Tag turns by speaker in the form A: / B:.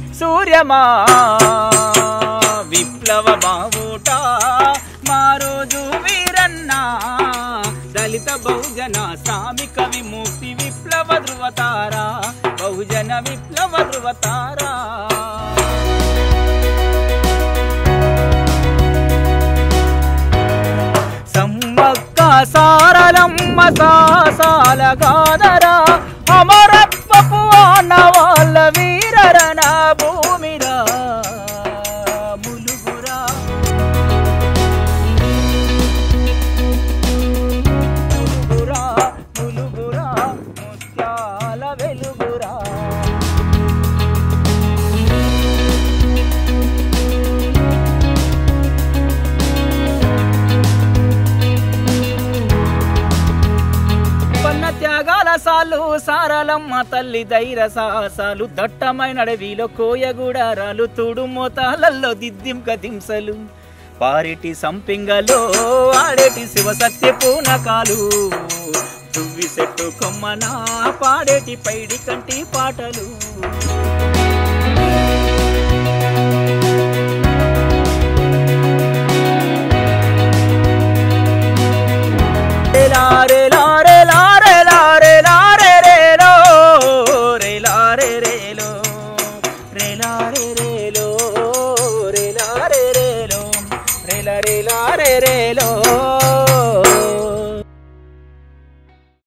A: సూర్యమా విప్లవ బావుట మా రోజు వీరన్న దళిత బహుజన శ్రామిక విముక్తి విప్లవ ధృవతారా బహుజన విప్లవ ధృవతారా సమ్మక్క సారలమ్మ సాసాల గాదరా అమరత్వపు వాళ్ళ వీరరణ భూమిరా ములుగురా ములుగురా ములుగురా ముత్యాల వెలుగురా పన్న త్యాగాల సాలు సారలమ్మ తల్లి ధైర్య సాహసాలు దట్టమైన అడవిలో కోయగూడారాలు తుడు మోతాలల్లో దిద్దింక దింసలు పారిటి సంపింగలో ఆడేటి శివ సత్య పూనకాలు దువ్వి చెట్టు కొమ్మన పాడేటి పైడి కంటి పాటలు రే